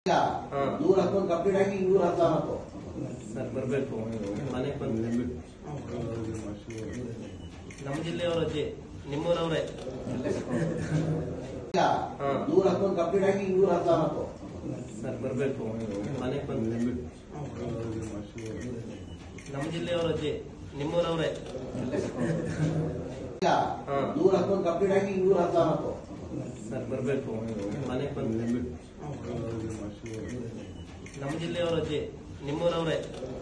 ನೂರ ಹತ್ತೊಂದು ಕಂಪ್ಲೀಟ್ ಆಗಿ ನೂರ ಹತ್ತಾನತ್ತು ಸರ್ ಬರಬೇಕು ಮನೆಗೆ ಬಂದು ನಮ್ಮ ಜಿಲ್ಲೆಯವರು ಅಜ್ಜಿ ನಿಮ್ಮೂರವ್ರೆ ನೂರ ಹತ್ತೊಂದು ಕಂಪ್ಲೀಟ್ ಆಗಿ ನೂರ ಹತ್ತಾನತ್ತು ಸರ್ ಬರಬೇಕು ಮನೆಗೆ ಬಂದು ನಮ್ಮ ಜಿಲ್ಲೆಯವರು ಅಜ್ಜಿ ನಿಮ್ಮೂರವ್ರೆ ನೂರ ಹತ್ತೊಂದು ಕಂಪ್ಲೀಟ್ ಆಗಿ ನೂರ ಹತ್ತಾನತ್ತು ಸರ್ ಬರಬೇಕು ಮನೆಗೆ ಬಂದು ನಮ್ಮ ಜಿಲ್ಲೆಯವರು ಅಜ್ಜಿ ನಿಮ್ಮೂರವ್ರೆ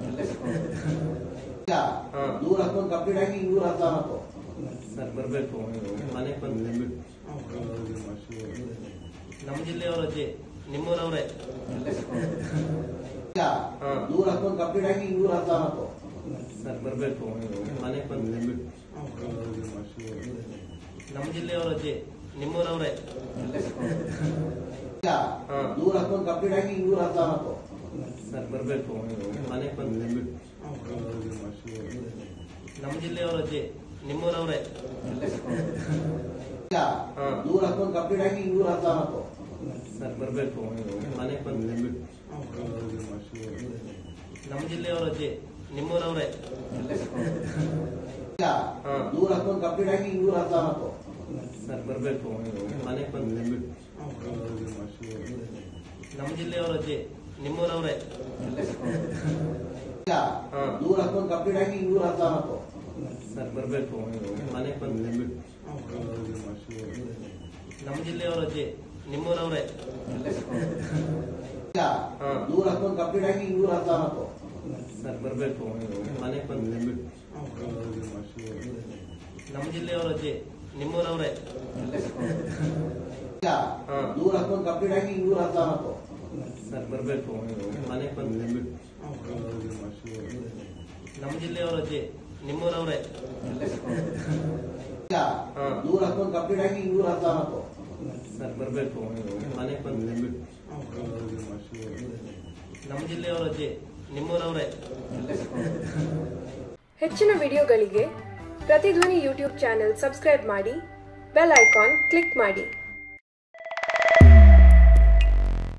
ನೂರ ಹತ್ತೊಂದು ಕಂಪ್ಲೀಟ್ ಆಗಿ ನೂರ ಹತ್ತಾನತ್ತು ಸರ್ ಬರಬೇಕು ಮನೆಗೆ ಬಂದು ನಮ್ಮ ಜಿಲ್ಲೆಯವರು ಅಜ್ಜಿ ನಿಮ್ಮೂರವ್ರೆ ನೂರ ಹತ್ತೊಂದು ಕಂಪ್ಲೀಟ್ ಆಗಿ ನೂರ ಹತ್ತಾನತ್ತು ಸರ್ ಬರಬೇಕು ಮನೆಗೆ ಬಂದು ನಮ್ಮ ಜಿಲ್ಲೆಯವರು ಅಜ್ಜಿ ನಿಮ್ಮೂರವ್ರೆ ನೂರ ಹತ್ತೊಂದು ಕಂಪ್ಲೀಟ್ ಆಗಿ ನೂರ ಹತ್ತಾನತ್ತು ಸರ್ ಬರಬೇಕು ಮನೆಗೆ ಬಂದು ನಮ್ಮ ಜಿಲ್ಲೆಯವರು ಅಜ್ಜಿ ನಿಮ್ಮೂರವ್ರೆ ನೂರ ಹತ್ತೊಂದು ಕಂಪ್ಲೀಟ್ ಆಗಿ ನೂರ ಹತ್ತಾನತ್ತು ಸರ್ ಬರಬೇಕು ಮನೆಗೆ ಬಂದು ನಮ್ಮ ಜಿಲ್ಲೆಯವರು ಅಜ್ಜಿ ನಿಮ್ಮೂರವ್ರೆ ನೂರ ಹತ್ತೊಂದು ಕಂಪ್ಲೀಟ್ ಆಗಿ ನೂರ ಹತ್ತಾನತ್ತು ಸರ್ ಬರಬೇಕು ಮನೆಗೆ ಬಂದು ನಮ್ಮ ಜಿಲ್ಲೆಯವರು ಅಜ್ಜಿ ನಿಮ್ಮೂರವ್ರೆ ನೂರ ಹತ್ತೊಂದು ಕಂಪ್ಲೀಟ್ ಆಗಿ ನೂರ ಹತ್ತಾನತ್ತು ಸರ್ ಬರಬೇಕು ಮನೆಗೆ ಬಂದು ನಮ್ಮ ಜಿಲ್ಲೆಯವರು ಅಜ್ಜಿ ನಿಮ್ಮೂರವ್ರೆ ನೂರ ಹತ್ತೊಂದು ಕಂಪ್ಲೀಟ್ ಆಗಿ ನೂರ ಹತ್ತಾನತ್ತು ಸರ್ ಬರಬೇಕು ಮನೆಗೆ ಬಂದು ನಮ್ಮ ಜಿಲ್ಲೆಯವರು ಅಜ್ಜಿ ನಿಮ್ಮೂರವ್ರೆ ನೂರ ಹತ್ತೊಂದು ಕಂಪ್ಲೀಟ್ ಆಗಿ ನೂರ ಹತ್ತಾನತ್ತು ಸರ್ ಬರಬೇಕು ಮನೆಗೆ ಬಂದು ನಮ್ಮ ಜಿಲ್ಲೆಯವರು ಅಜ್ಜಿ ನಿಮ್ಮೂರವ್ರೆ ನೂರ ಹತ್ತೊಂದು ಕಂಪ್ಲೀಟ್ ಆಗಿ ನೂರ ಹತ್ತಾನತ್ತು ಸರ್ ಬರಬೇಕು ಮನೆಗೆ ಬಂದು ನಮ್ಮ ಜಿಲ್ಲೆಯವರು ಅಜ್ಜಿ ನಿಮ್ಮೂರವ್ರೆ ಹೆಚ್ಚಿನ ವಿಡಿಯೋಗಳಿಗೆ ಪ್ರತಿಧ್ವನಿ ಯೂಟ್ಯೂಬ್ ಚಾನೆಲ್ ಸಬ್ಸ್ಕ್ರೈಬ್ ಮಾಡಿ ಬೆಲ್ ಐಕಾನ್ ಕ್ಲಿಕ್ ಮಾಡಿ